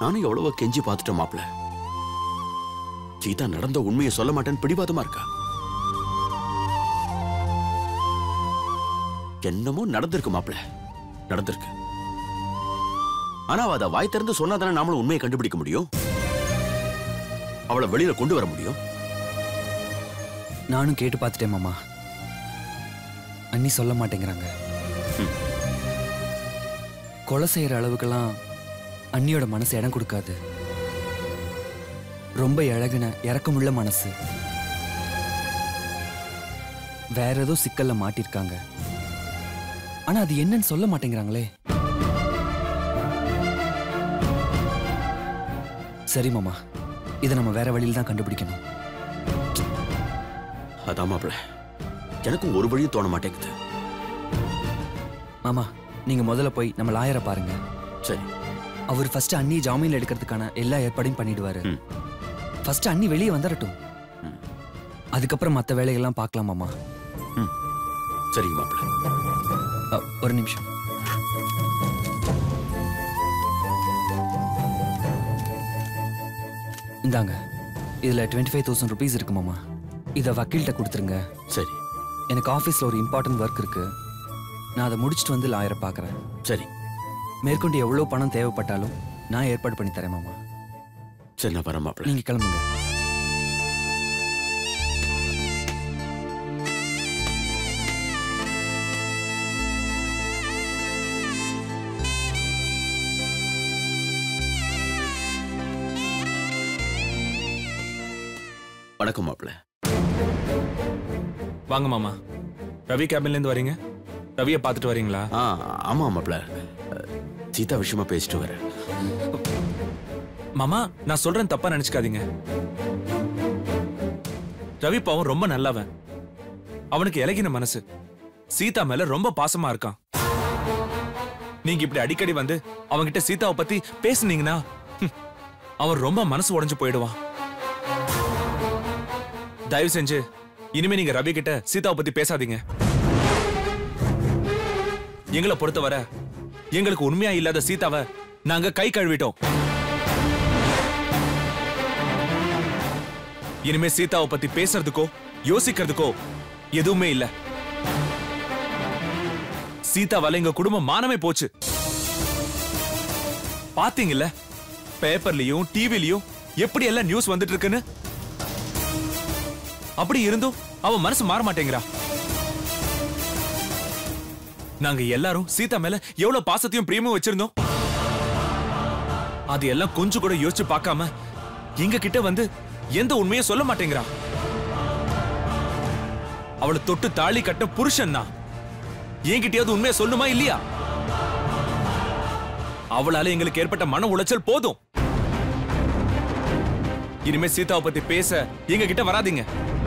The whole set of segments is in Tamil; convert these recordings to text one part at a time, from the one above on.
நானும் எவ்வளவோ கெஞ்சி பார்த்துட்டேன் மாப்ள சீதா நடந்த உண்மையை சொல்ல மாட்டேன்னு பிடிவாதமா இருக்கா என்னமோ நடந்திருக்கு மாப்ள நடந்திருக்கு ஆனா அவ அதை வாய் திறந்து சொன்னாதானே நாமளும் உண்மையை கண்டுபிடிக்க முடியும் அவளை வெளியில கொண்டு வர முடியும் நானும் கேட்டு பார்த்துட்டேன் மாமா அண்ணி சொல்ல மாட்டேங்கிறாங்க கொலை செய்யற அளவுக்கெல்லாம் அண்ணியோட மனசு இடம் கொடுக்காது ரொம்ப இழகுன இறக்கமுள்ள மனசு வேற ஏதோ சிக்கல்ல மாட்டிருக்காங்க ஆனா அது என்னன்னு சொல்ல மாட்டேங்கிறாங்களே சரி மாமா இதை நம்ம வேற வழியில் தான் கண்டுபிடிக்கணும் அதான் மாப்ள எனக்கும் ஒரு வழியும் தோண மாட்டேங்குது மாமா நீங்க முதல்ல போய் நம்ம லாயரை பாருங்க சரி அவர் ஃபர்ஸ்ட் அண்ணி ஜாமீன்ல எடுக்கிறதுக்கான எல்லா ஏற்பாடையும் பண்ணிடுவாரு ம். ஃபர்ஸ்ட் அண்ணி வெளியே வந்துடட்டும் ம். அதுக்கப்புறம் மற்ற வேலைகள்லாம் பார்க்கலாம் மாமா சரிங்க மாப்ள அ, ஒரு நிமிஷம் இந்தாங்க இதுல டுவெண்ட்டி ஃபைவ் தௌசண்ட் ருபீஸ் இருக்கு மாமா இதை வக்கீல்கிட்ட கொடுத்துருங்க சரி எனக்கு ஆஃபீஸில் ஒரு இம்பார்ட்டன்ட் ஒர்க் இருக்கு நான் அதை முடிச்சுட்டு வந்து லாயரை பார்க்குறேன் சரி மேற்கொண்டு எவ்வளோ பணம் தேவைப்பட்டாலும் நான் ஏற்பாடு பண்ணி தரேன் மாமா சரி நான் வரேன் மாப்ள நீங்க கிளம்புங்க வணக்கம் மாப்ள வாங்க மாமா ரவி கேபின்ல இருந்து வரீங்க ரவியை பார்த்துட்டு வரீங்களா ஆ ஆமா மாப்ள அஹ், சீதா விஷயமா பேசிட்டு வரேன் மாமா நான் சொல்றேன் தப்பா நினைச்சுக்காதீங்க ரவி பாவம் ரொம்ப நல்லவன் அவனுக்கு இலகின மனசு சீதா மேல ரொம்ப பாசமா இருக்கான் நீங்க இப்படி அடிக்கடி வந்து அவன்கிட்ட சீதாவை பத்தி பேசுனீங்கன்னா ஹம், அவன் ரொம்ப மனசு உடைஞ்சு போயிடுவான் தயவு செஞ்சு இனிமே நீங்க ரவி கிட்ட சீதாவை பத்தி பேசாதீங்க எங்களை பொறுத்தவரை எங்களுக்கு உண்மையா இல்லாத சீதாவை நாங்க கை கழுவிட்டோம் இனிமே சீதாவை பத்தி பேசுறதுக்கோ யோசிக்கிறதுக்கோ எதுவுமே இல்ல சீதாவால எங்க குடும்பம் மானமே போச்சு பாத்தீங்கல்ல பேப்பர்லயும் டிவிலயும் எப்படி எல்லாம் நியூஸ் வந்துட்டு இருக்குன்னு அப்படி இருந்தும் அவன் மனசு மாற மாட்டேங்கிறா நாங்க எல்லாரும் சீதா மேல எவ்வளவு பாசத்தையும் பிரியமும் வச்சிருந்தோம் அது எல்லாம் கொஞ்சம் கூட யோசிச்சு பார்க்காம எங்க கிட்ட வந்து எந்த உண்மையும் சொல்ல மாட்டேங்கிறா அவளை தொட்டு தாலி கட்ட புருஷன் தான் என்கிட்டயாவது உண்மையை சொல்லுமா இல்லையா அவளால எங்களுக்கு ஏற்பட்ட மன உளைச்சல் போதும் இனிமே சீதாவை பத்தி பேச எங்க கிட்ட வராதீங்க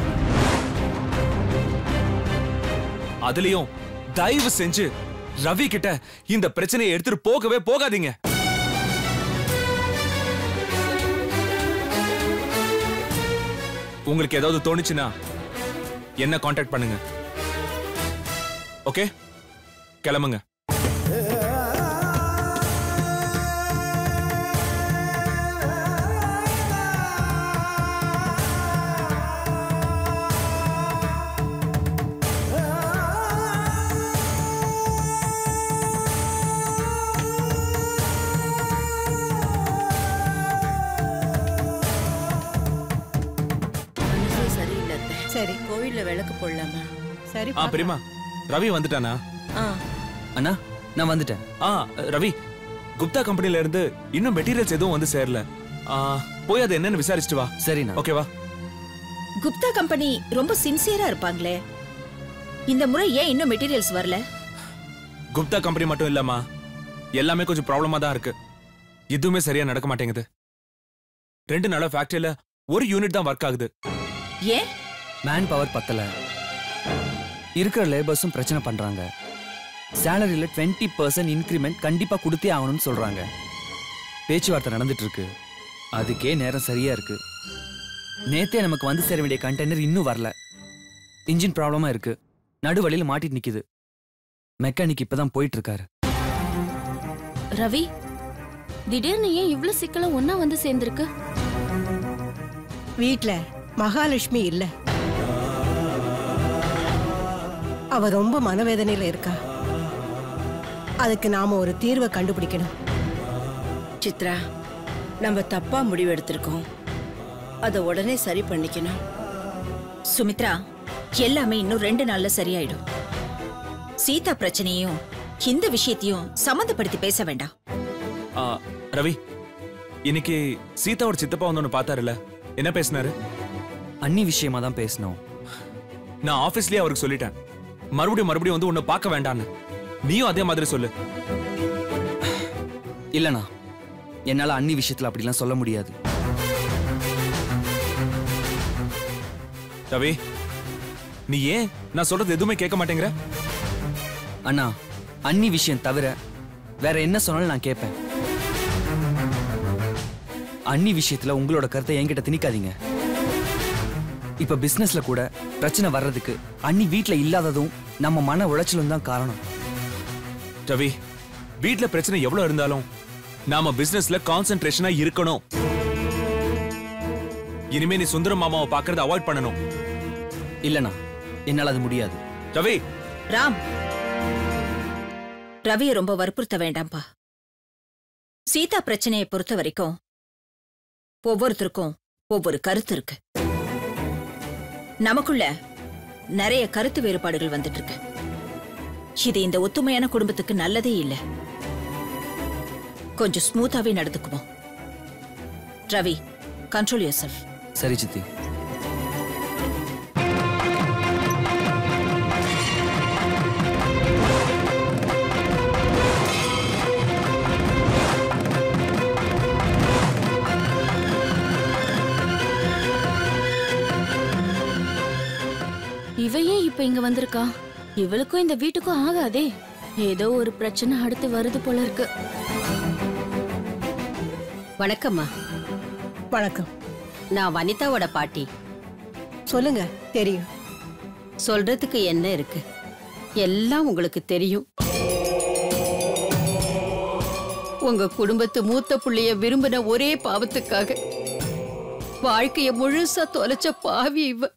அதுலயும் தயவு செஞ்சு ரவி கிட்ட இந்த பிரச்சனையை எடுத்துட்டு போகவே போகாதீங்க உங்களுக்கு ஏதாவது தோணுச்சுன்னா என்ன காண்டாக்ட் பண்ணுங்க ஓகே கிளம்புங்க மனசே சரியில்லை அத்தை. சரி கோவில்ல விளக்கு போடலாமா சரி ஆ பெரியமா ரவி வந்துட்டானா ஆ அண்ணா நான் வந்துட்டேன் ஆ ரவி குப்தா கம்பெனில இருந்து இன்னும் மெட்டீரியல்ஸ் எதுவும் வந்து சேரல ஆ, போய் அது என்னன்னு விசாரிச்சுட்டு வா சரிண்ணா ஓகேவா குப்தா கம்பெனி ரொம்ப சின்சியரா இருப்பாங்களே இந்த முறை ஏன் இன்னும் மெட்டீரியல்ஸ் வரல குப்தா கம்பெனி மட்டும் இல்லம்மா எல்லாமே கொஞ்சம் ப்ராப்ளமா தான் இருக்கு எதுவுமே சரியா நடக்க மாட்டேங்குது ரெண்டு நாளா ஃபேக்டரியில ஒரு யூனிட் தான் ஒர்க் ஆகுது ஏன் மேன் பவர் பத்தல இருக்கிற லேபர்ஸும் பிரச்சனை பண்றாங்க சேலரியில டுவெண்ட்டி பர்சன்ட் இன்க்ரிமெண்ட் கண்டிப்பா கொடுத்தே ஆகணும்னு சொல்றாங்க பேச்சுவார்த்தை நடந்துட்டு இருக்கு அதுக்கே நேரம் சரியா இருக்கு நேத்தே நமக்கு வந்து சேர வேண்டிய கண்டெய்னர் இன்னும் வரல இன்ஜின் ப்ராப்ளமா இருக்கு நடு வழியில மாட்டிட்டு நிக்குது மெக்கானிக் இப்பதான் போயிட்டு இருக்காரு ரவி திடீர்னு ஏன் இவ்ளோ சிக்கலும் ஒன்னா வந்து சேர்ந்திருக்கு வீட்ல மகாலட்சுமி இல்ல அவ ரொம்ப மனவேதனையில இருக்கா அதுக்கு நாம ஒரு தீர்வை கண்டுபிடிக்கணும் சித்ரா நம்ம தப்பா முடிவு எடுத்திருக்கோம் அதை உடனே சரி பண்ணிக்கணும் சுமித்ரா எல்லாமே இன்னும் ரெண்டு நாள்ல சரியாயிடும் சீதா பிரச்சனையும் இந்த விஷயத்தையும் சம்மந்தப்படுத்தி பேச வேண்டாம் ஆ, ரவி இன்னைக்கு சீதாவோட சித்தப்பா வந்து ஒன்று பார்த்தாருல்ல என்ன பேசினாரு அன்னி விஷயமா தான் பேசணும் நான் ஆபீஸ்லயே அவருக்கு சொல்லிட்டேன் மறுபடியும் மறுபடியும் வந்து உன்னை பார்க்க வேண்டான்னு நீயும் அதே மாதிரி சொல்லு இல்லண்ணா என்னால அன்னி விஷயத்துல அப்படிலாம் சொல்ல முடியாது ரவி நீ ஏன் நான் சொல்றது எதுவுமே கேட்க மாட்டேங்கிற அண்ணா அன்னி விஷயம் தவிர வேற என்ன சொன்னாலும் நான் கேட்பேன் அன்னி விஷயத்துல உங்களோட கருத்தை என்கிட்ட திணிக்காதீங்க இப்ப பிசினஸ்ல கூட பிரச்சனை வர்றதுக்கு அன்னி வீட்ல இல்லாததும் நம்ம மன உளைச்சலும் தான் காரணம் ரவி வீட்ல பிரச்சனை எவ்வளவு இருந்தாலும் நாம பிசினஸ்ல கான்சென்ட்ரேஷனா இருக்கணும் இனிமே நீ சுந்தரம் மாமாவை பார்க்கறத அவாய்ட் பண்ணணும் இல்லண்ணா என்னால அது முடியாது ரவி ராம் ரவியை ரொம்ப வற்புறுத்த வேண்டாம்பா சீதா பிரச்சனையை பொறுத்த வரைக்கும் ஒவ்வொருத்தருக்கும் ஒவ்வொரு கருத்து இருக்கு நமக்குள்ள நிறைய கருத்து வேறுபாடுகள் வந்துட்டு இருக்கு இது இந்த ஒத்துமையான குடும்பத்துக்கு நல்லதே இல்ல கொஞ்சம் ஸ்மூத்தாவே நடந்துக்குவோம் ரவி கண்ட்ரோல் யோர் செல்ஃப் சரி சித்தி இவ ஏன் இப்ப இங்க வந்திருக்கா இவளுக்கும் இந்த வீட்டுக்கும் ஆகாதே ஏதோ ஒரு பிரச்சனை அடுத்து வருது போல இருக்கு வணக்கம்மா வணக்கம் நான் வனிதாவோட பாட்டி சொல்லுங்க தெரியும் சொல்றதுக்கு என்ன இருக்கு எல்லாம் உங்களுக்கு தெரியும் உங்க குடும்பத்து மூத்த புள்ளைய விரும்பின ஒரே பாவத்துக்காக வாழ்க்கைய முழுசா தொலைச்ச பாவி இவ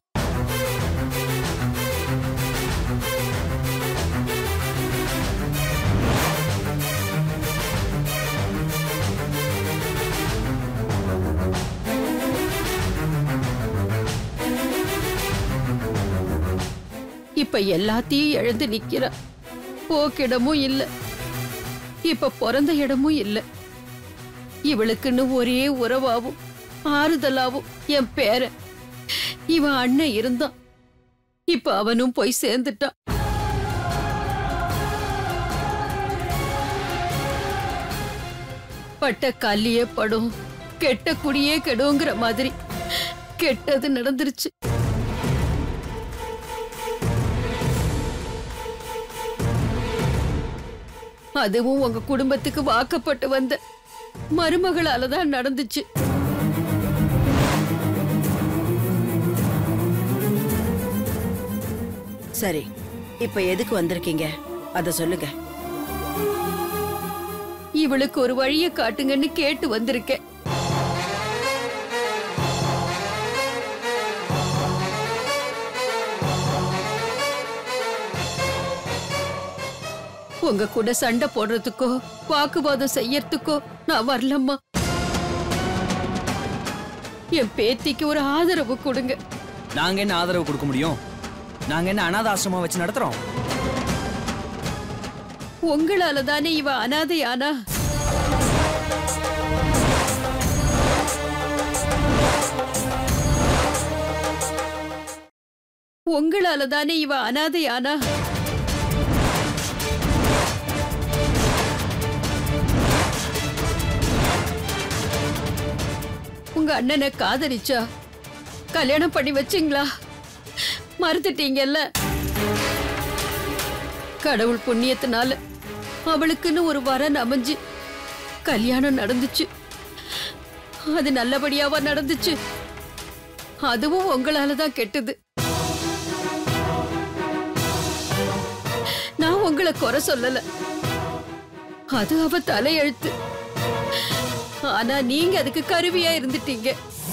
இப்ப எல்லாத்தையும் இழந்து நிக்கிறா போக்கிடமும் இல்ல இப்ப பிறந்த இடமும் இல்ல இவளுக்குன்னு ஒரே உறவாவும் ஆறுதலாவும் என் பேரன் இவன் அண்ணன் இருந்தான் இப்ப அவனும் போய் சேர்ந்துட்டான் பட்ட கல்லியே படும் கெட்ட குடியே கெடுங்கிற மாதிரி கெட்டது நடந்துருச்சு அதுவும் உங்க குடும்பத்துக்கு வாக்கப்பட்டு வந்த மருமகளால தான் நடந்துச்சு சரி இப்ப எதுக்கு வந்திருக்கீங்க அத சொல்லுங்க இவளுக்கு ஒரு வழியை காட்டுங்கன்னு கேட்டு வந்திருக்கேன் உங்க கூட சண்டை போடுறதுக்கோ வாக்குவாதம் செய்யறதுக்கோ நான் வரலம்மா என் பேத்திக்கு ஒரு ஆதரவு கொடுங்க நாங்க என்ன ஆதரவு கொடுக்க முடியும் நாங்க என்ன அனாத ஆசிரமம் வச்சு நடத்துறோம் உங்களால தானே இவ அனாதையானா உங்களால தானே இவ அனாதையானா உங்க அண்ணனை காதலிச்சா கல்யாணம் பண்ணி வச்சிங்களா மறுத்துட்டீங்கல்ல கடவுள் புண்ணியத்தினால அவளுக்குன்னு ஒரு வரன் அமைஞ்சு கல்யாணம் நடந்துச்சு அது நல்லபடியாவா நடந்துச்சு அதுவும் உங்களால தான் கெட்டது நான் உங்களை குறை சொல்லல அது அவ தலையெழுத்து ஆனா நீங்க அதுக்கு கருவியா இருந்துட்டீங்க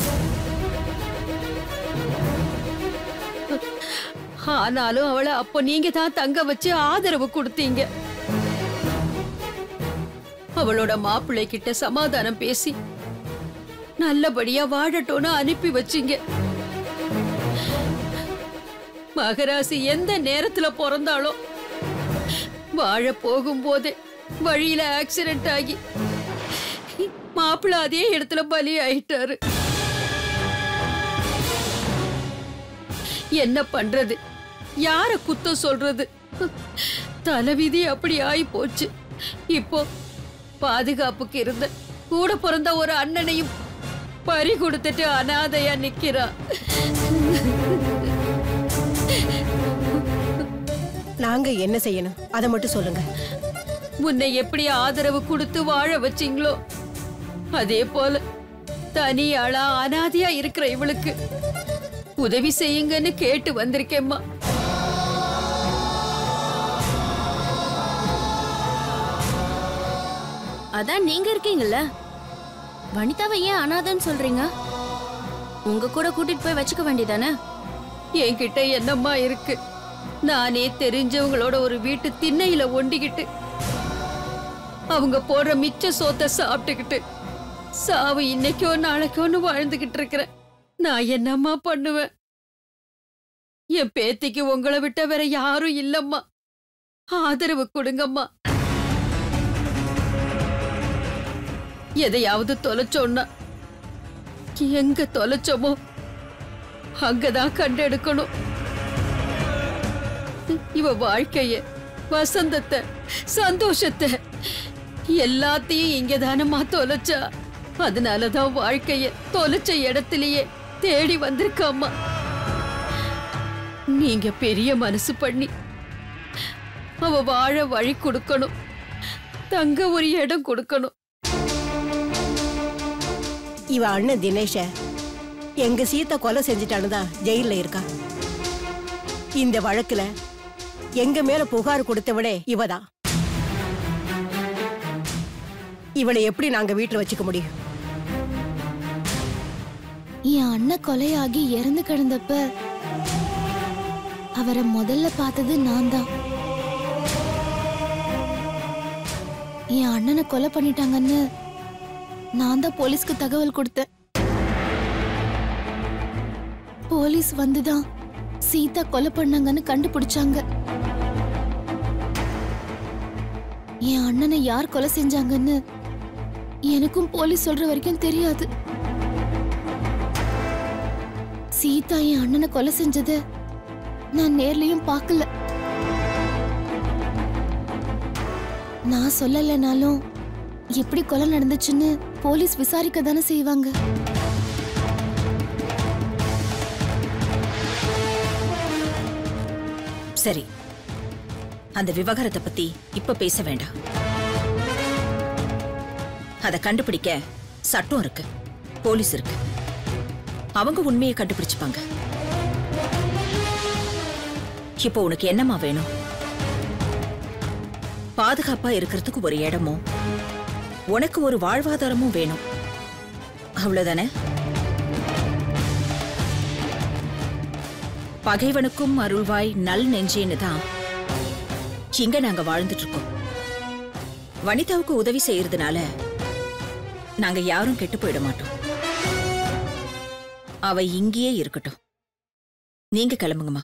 ஆனாலும் அவளை அப்போ நீங்க தான் தங்க வச்சு ஆதரவு கொடுத்தீங்க அவளோட மாப்பிள்ளை கிட்ட சமாதானம் பேசி நல்லபடியா வாழட்டும்னு அனுப்பி வச்சீங்க மகராசி எந்த நேரத்துல பிறந்தாலோ வாழ போகும்போதே வழியில ஆக்சிடென்ட் ஆகி மாப்பிள்ளை அதே இடத்துல பலி ஆயிட்டாரு என்ன பண்றது யார குத்தம் சொல்றது தலைவிதி அப்படி ஆயி போச்சு இப்போ பாதுகாப்புக்கு இருந்த கூட பிறந்த ஒரு அண்ணனையும் பறி கொடுத்துட்டு அனாதையா நிக்கிறா நாங்க என்ன செய்யணும் அதை மட்டும் சொல்லுங்க உன்னை எப்படி ஆதரவு கொடுத்து வாழ வச்சீங்களோ அதே போல தனியாளா அனாதையா இருக்கிற இவளுக்கு உதவி செய்யுங்கன்னு கேட்டு வந்திருக்கேம்மா அதான் நீங்க இருக்கீங்கல்ல வனிதாவை ஏன் அனாதன்னு சொல்றீங்க உங்க கூட கூட்டிட்டு போய் வச்சுக்க வேண்டியதானே என்கிட்ட என்னம்மா இருக்கு நானே தெரிஞ்சவங்களோட ஒரு வீட்டு திண்ணையில ஒண்டிக்கிட்டு அவங்க போடுற மிச்ச சோத்தை சாப்பிட்டுக்கிட்டு சாவு இன்னைக்கோ நாளைக்கோன்னு வாழ்ந்துகிட்டு இருக்கிறேன் நான் என்னம்மா பண்ணுவேன் என் பேத்திக்கு உங்களை விட்ட வேற யாரும் இல்லம்மா ஆதரவு கொடுங்கம்மா எதையாவது தொலைச்சோன்னா எங்க தொலைச்சோமோ அங்கதான் கண்டெடுக்கணும் இவ வாழ்க்கைய வசந்தத்தை சந்தோஷத்தை எல்லாத்தையும் இங்கதானம்மா தொலைச்சா அதனாலதான் வாழ்க்கைய தொலைச்ச இடத்திலேயே தேடி வந்திருக்காம்மா நீங்க பெரிய மனசு பண்ணி அவ வாழ வழி கொடுக்கணும் தங்க ஒரு இடம் கொடுக்கணும் இவ அண்ணன் தினேஷ எங்க சீத்தை கொலை செஞ்சுட்டான்னு தான் ஜெயில இருக்கா இந்த வழக்குல எங்க மேல புகார் கொடுத்தவளே இவதான் இவளை எப்படி நாங்க வீட்டுல வச்சுக்க முடியும் என் அண்ணன் கொலையாகி இறந்து கிடந்தப்ப அவரை முதல்ல பார்த்தது நான் தான் என் அண்ணனை கொலை பண்ணிட்டாங்கன்னு நான் தான் போலீஸ்க்கு தகவல் கொடுத்தேன் போலீஸ் வந்துதான் சீதா கொலை பண்ணாங்கன்னு கண்டுபிடிச்சாங்க என் அண்ணனை யார் கொலை செஞ்சாங்கன்னு எனக்கும் போலீஸ் சொல்ற வரைக்கும் தெரியாது சீதா என் அண்ணனை கொலை செஞ்சத நான் நேர்லயும் பார்க்கல நான் சொல்லலைனாலும் எப்படி கொலை நடந்துச்சுன்னு போலீஸ் விசாரிக்க தானே செய்வாங்க சரி அந்த விவகாரத்தை பத்தி இப்ப பேச வேண்டாம் அதை கண்டுபிடிக்க சட்டம் இருக்கு போலீஸ் இருக்கு அவங்க உண்மையை கண்டுபிடிச்சுப்பாங்க இப்போ உனக்கு என்னம்மா வேணும் பாதுகாப்பா இருக்கிறதுக்கு ஒரு இடமும் உனக்கு ஒரு வாழ்வாதாரமும் வேணும் அவ்வளவுதானே பகைவனுக்கும் அருள்வாய் நல் நெஞ்சேன்னு தான் இங்க நாங்க வாழ்ந்துட்டு இருக்கோம் வனிதாவுக்கு உதவி செய்யறதுனால நாங்க யாரும் கெட்டு போயிட மாட்டோம் அவ இங்கேயே இருக்கட்டும் நீங்க கிளம்புங்கம்மா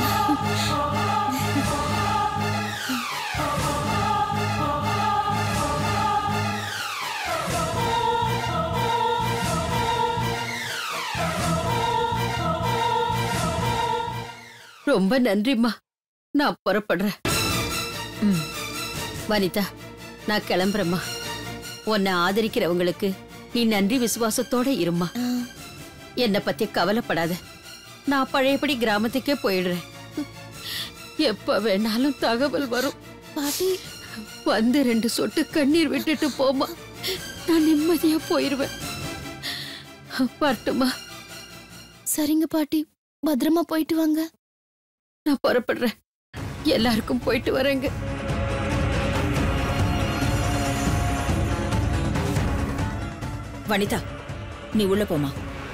ரொம்ப நன்றிம்மா நான் புறப்படுறேன் ம். வனிதா நான் கிளம்புறேம்மா உன்னை ஆதரிக்கிறவங்களுக்கு நீ நன்றி விசுவாசத்தோட இருமா என்னை பத்தி கவலைப்படாத நான் பழையபடி கிராமத்துக்கே போயிடுறேன் எப்ப வேணாலும் தகவல் வரும் பாட்டி வந்து ரெண்டு சொட்டு கண்ணீர் விட்டுட்டு போமா நான் நிம்மதியா போயிருவேன் வரட்டுமா சரிங்க பாட்டி பத்திரமா போயிட்டு வாங்க நான் புறப்படுறேன் எல்லாருக்கும் போயிட்டு வரேங்க வனிதா நீ உள்ள போமா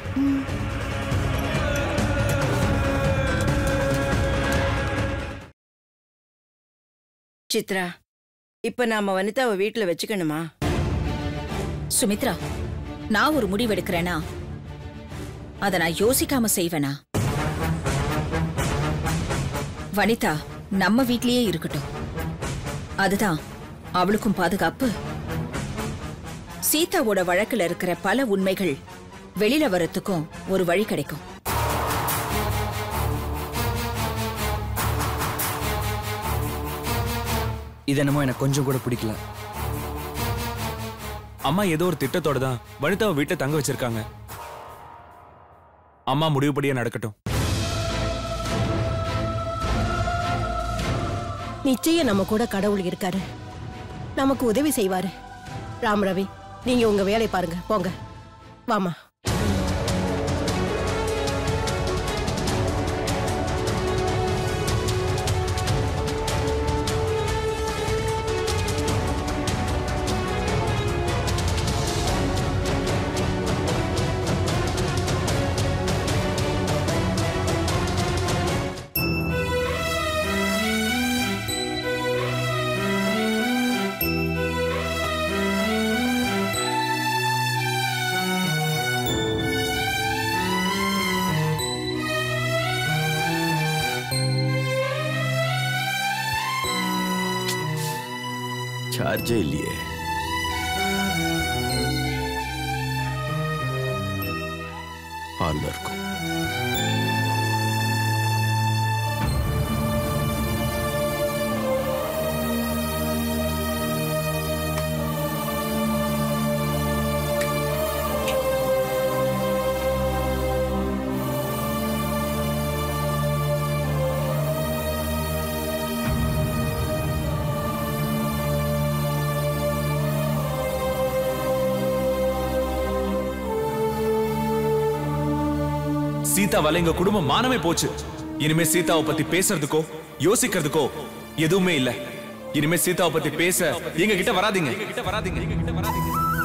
சித்ரா இப்ப நாம வனிதாவை வீட்டுல வச்சுக்கணுமா சுமித்ரா நான் ஒரு முடிவெடுக்கிறேனா அதை நான் யோசிக்காம செய்வேனா வனிதா நம்ம வீட்லயே இருக்கட்டும் அதுதான் அவளுக்கும் பாதுகாப்பு சீதாவோட வழக்குல இருக்கிற பல உண்மைகள் வெளியில வரத்துக்கும் ஒரு வழி கிடைக்கும் இது என்னமோ எனக்கு கொஞ்சம் கூட பிடிக்கல அம்மா ஏதோ ஒரு திட்டத்தோட தான் வனிதாவை வீட்டை தங்க வச்சிருக்காங்க அம்மா முடிவுபடியே நடக்கட்டும் நிச்சயம் நம்ம கூட கடவுள் இருக்காரு நமக்கு உதவி செய்வாரு ராம் ரவி நீங்க உங்க வேலையை பாருங்க போங்க வாமா சார்ஜே இல்லையே ஹால்ல இருக்கும் சீதாவால எங்க குடும்பம் மானமே போச்சு இனிமே சீதாவை பத்தி பேசுறதுக்கோ யோசிக்கிறதுக்கோ எதுவுமே இல்ல இனிமே சீதாவை பத்தி பேச எங்க கிட்ட வராதீங்க எங்க கிட்ட வராதீங்க எங்க கிட்ட வராதீங்க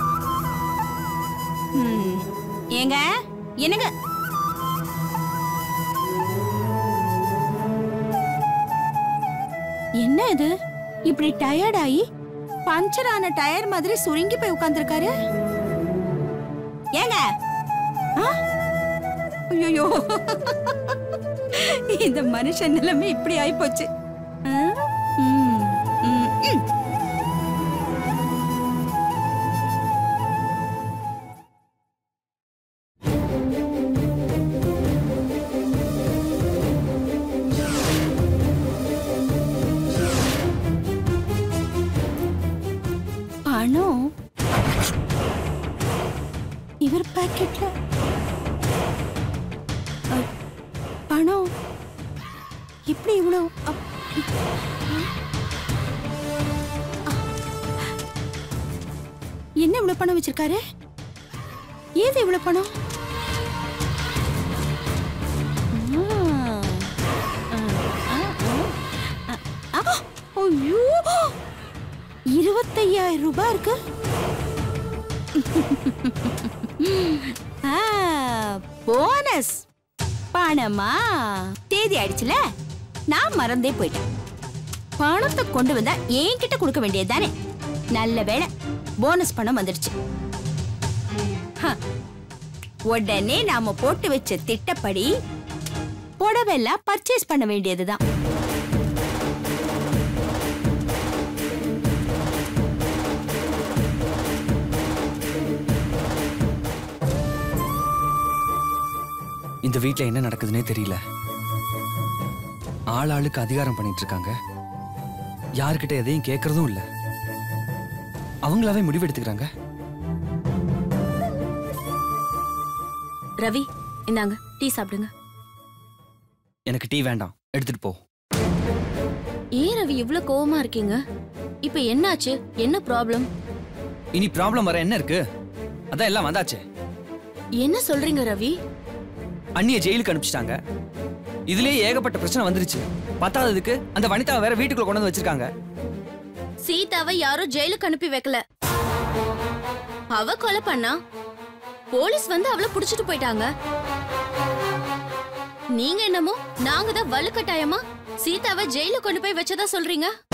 ஏங்க என்னங்க என்ன இது இப்படி டயர்ட் ஆகி பஞ்சர் ஆன டயர் மாதிரி சுருங்கி போய் உட்கார்ந்திருக்காரு ஏங்க ஐயோ இந்த மனுஷன் நிலைமை இப்படி ஆயிப்போச்சு ஆ? ம், ம், ம். பணம் இவர் பாக்கெட்ல அ, பணம் எப்படி இவ்வளோ அப்- என்ன இவ்வளவு பணம் வச்சிருக்காரு ஏது இவ்வளவு பணம் ஆ, ஆ, ஆ, ஆ, ஆ, ஐயோ இருபத்தையாயிரம் ரூபாய் இருக்கு போனஸ் பணமா தேதி ஆயிடுச்சுல நான் மறந்தே போயிட்டேன் பணத்தை கொண்டு வந்தா என்கிட்ட கொடுக்க வேண்டியது தானே நல்ல வேளை போனஸ் பணம் வந்துடுச்சு ஹ, உடனே நாம போட்டு வச்ச திட்டப்படி புடவெல்லாம் பர்ச்சேஸ் பண்ண வேண்டியதுதான் இந்த வீட்ல என்ன நடக்குதுன்னே தெரியல ஆள் ஆளுக்கு அதிகாரம் பண்ணிட்டு இருக்காங்க யார்கிட்ட எதையும் கேட்கறதும் இல்ல அவங்களாவே முடிவெடுத்துக்கிறாங்க ரவி இந்தாங்க டீ சாப்பிடுங்க எனக்கு டீ வேண்டாம் எடுத்துட்டு போ ஏன் ரவி இவ்ளோ கோவமா இருக்கீங்க இப்ப என்னாச்சு என்ன ப்ராப்ளம் இனி ப்ராப்ளம் வர என்ன இருக்கு அதான் எல்லாம் வந்தாச்சே என்ன சொல்றீங்க ரவி அண்ணிய ஜெயிலுக்கு அனுப்பிச்சிட்டாங்க இதுலயே ஏகப்பட்ட பிரச்சனை வந்துருச்சு பத்தாததுக்கு அந்த வனிதாவை வேற வீட்டுக்குள்ள கொண்டு வந்து வச்சிருக்காங்க சீதாவை யாரும் ஜெயிலுக்கு அனுப்பி வைக்கல அவ கொலை பண்ணா போலீஸ் வந்து அவளை புடிச்சிட்டு போயிட்டாங்க நீங்க என்னமோ நாங்க தான் வலுக்கட்டாயமா சீதாவை ஜெயில கொண்டு போய் வச்சதா சொல்றீங்க